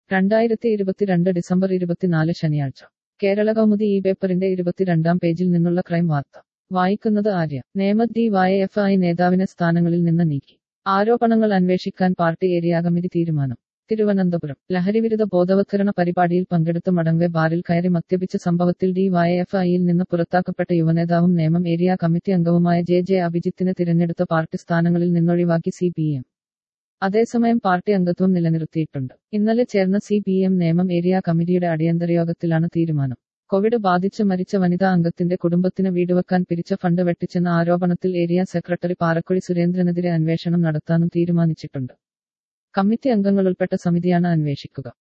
രണ്ടായിരത്തി ഇരുപത്തിരണ്ട് ഡിസംബർ ഇരുപത്തിനാല് ശനിയാഴ്ച കേരള കൗമുദി ഈ പേപ്പറിന്റെ ഇരുപത്തിരണ്ടാം പേജിൽ നിന്നുള്ള ക്രൈം വാർത്ത വായിക്കുന്നത് ആര്യ നേമത് ഡി വൈ എഫ് ഐ നേതാവിനെ സ്ഥാനങ്ങളിൽ നിന്ന് നീക്കി ആരോപണങ്ങൾ അന്വേഷിക്കാൻ പാർട്ടി ഏരിയ കമ്മിറ്റി തീരുമാനം തിരുവനന്തപുരം ലഹരിവിരുദ്ധ ബോധവത്കരണ പരിപാടിയിൽ പങ്കെടുത്ത മടങ്ങെ ബാറിൽ കയറി മദ്യപിച്ച സംഭവത്തിൽ ഡി വൈ എഫ് ഐയിൽ നിന്ന് പുറത്താക്കപ്പെട്ട യുവനേതാവും നേമം ഏരിയ കമ്മിറ്റി അംഗവുമായ ജെ ജെ അഭിജിത്തിനെ തിരഞ്ഞെടുത്ത പാർട്ടി സ്ഥാനങ്ങളിൽ നിന്നൊഴിവാക്കി സി പി എം അതേസമയം പാർട്ടി അംഗത്വം നിലനിർത്തിയിട്ടുണ്ട് ഇന്നലെ ചേർന്ന C P M Nemam area കമ്മിറ്റിയുടെ അടിയന്തര യോഗത്തിലാണ് തീരുമാനം കോവിഡ് ബാധിച്ച് മരിച്ച വനിതാ അംഗത്തിന്റെ കുടുംബത്തിന് വീടുവെക്കാൻ പിരിച്ച ഫണ്ട് വെട്ടിച്ചെന്ന ആരോപണത്തിൽ ഏരിയ സെക്രട്ടറി പാറക്കുഴി സുരേന്ദ്രനെതിരെ അന്വേഷണം നടത്താനും തീരുമാനിച്ചിട്ടുണ്ട് കമ്മിറ്റി അംഗങ്ങളുൾപ്പെട്ട സമിതിയാണ് അന്വേഷിക്കുക